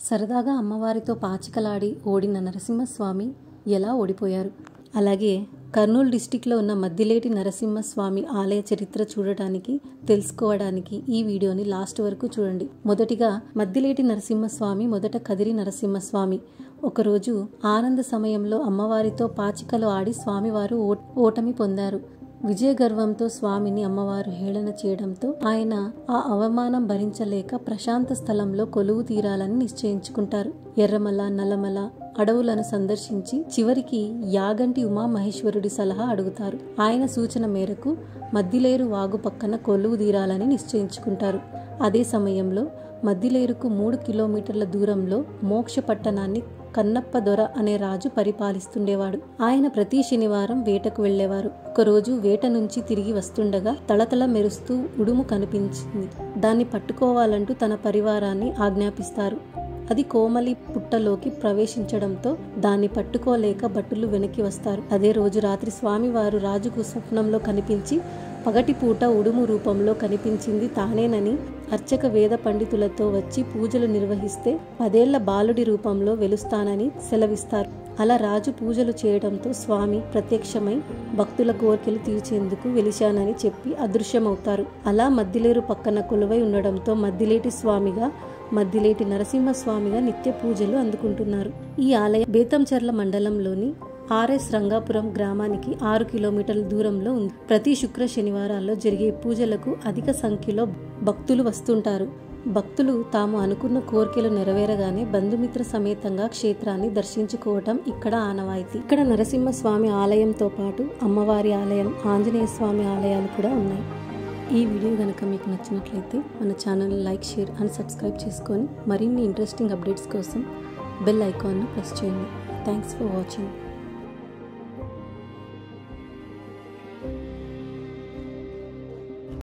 సరదాగా అమ్మవారితో పాచికలాడి ఓడిన నరసింహస్వామి ఎలా ఓడిపోయారు అలాగే కర్నూలు డిస్టిక్లో ఉన్న మద్దిలేటి నరసింహస్వామి ఆలయ చరిత్ర చూడటానికి తెలుసుకోవడానికి ఈ వీడియోని లాస్ట్ వరకు చూడండి మొదటిగా మద్దిలేటి నరసింహస్వామి మొదట కదిరి నరసింహస్వామి ఒకరోజు ఆనంద సమయంలో అమ్మవారితో పాచికలు ఆడి స్వామివారు ఓ- ఓటమి పొందారు విజయ గర్వంతో స్వామిని అమ్మవారు హేళన చేయడంతో ఆయన ఆ అవమానం భరించలేక ప్రశాంత స్థలంలో కొలువు తీరాలని నిశ్చయించుకుంటారు ఎర్రమల నల్లమల అడవులను సందర్శించి చివరికి యాగంటి ఉమామహేశ్వరుడి సలహా అడుగుతారు ఆయన సూచన మేరకు మద్దిలేరు వాగు పక్కన కొలువు తీరాలని నిశ్చయించుకుంటారు అదే సమయంలో మద్దిలేరుకు మూడు కిలోమీటర్ల దూరంలో మోక్ష పట్టణాన్ని కన్నప్ప దొర అనే రాజు పరిపాలిస్తుండేవాడు ఆయన ప్రతి శనివారం వేటకు వెళ్లేవారు ఒకరోజు వేట నుంచి తిరిగి వస్తుండగా తళతళ మెరుస్తూ ఉడుము కనిపించింది దాన్ని పట్టుకోవాలంటూ తన పరివారాన్ని ఆజ్ఞాపిస్తారు అది కోమలి పుట్టలోకి ప్రవేశించడంతో దాన్ని పట్టుకోలేక భటులు వెనక్కి వస్తారు అదే రోజు రాత్రి స్వామివారు రాజుకు స్వప్నంలో కనిపించి పగటిపూట ఉడుము రూపంలో కనిపించింది తానేనని అర్చక వేద పండితులతో వచ్చి పూజలు నిర్వహిస్తే పదేళ్ల బాలుడి రూపంలో వెలుస్తానని సెలవిస్తారు అలా రాజు పూజలు చేయడంతో స్వామి ప్రత్యక్షమై భక్తుల కోరికలు తీర్చేందుకు వెలిశానని చెప్పి అదృశ్యమవుతారు అలా మద్దిలేరు పక్కన కొలువై ఉండడంతో మద్దిలేటి స్వామిగా మద్దిలేటి నరసింహస్వామిగా నిత్య పూజలు అందుకుంటున్నారు ఈ ఆలయం బేతంచెర్ల మండలంలోని ఆర్ఎస్ రంగాపురం గ్రామానికి ఆరు కిలోమీటర్ల దూరంలో ఉంది ప్రతి శుక్ర శనివారాల్లో జరిగే పూజలకు అధిక సంఖ్యలో భక్తులు వస్తుంటారు భక్తులు తాము అనుకున్న కోరికలు నెరవేరగానే బంధుమిత్ర సమేతంగా క్షేత్రాన్ని దర్శించుకోవటం ఇక్కడ ఆనవాయితీ ఇక్కడ నరసింహస్వామి ఆలయంతో పాటు అమ్మవారి ఆలయం ఆంజనేయ స్వామి ఆలయాలు కూడా ఉన్నాయి ఈ వీడియో కనుక మీకు నచ్చినట్లయితే మన channel like share and subscribe చేసుకొని మరిన్ని ఇంట్రెస్టింగ్ అప్డేట్స్ కోసం బెల్ ఐకాన్ను ప్రెస్ చేయండి థ్యాంక్స్ ఫర్ వాచింగ్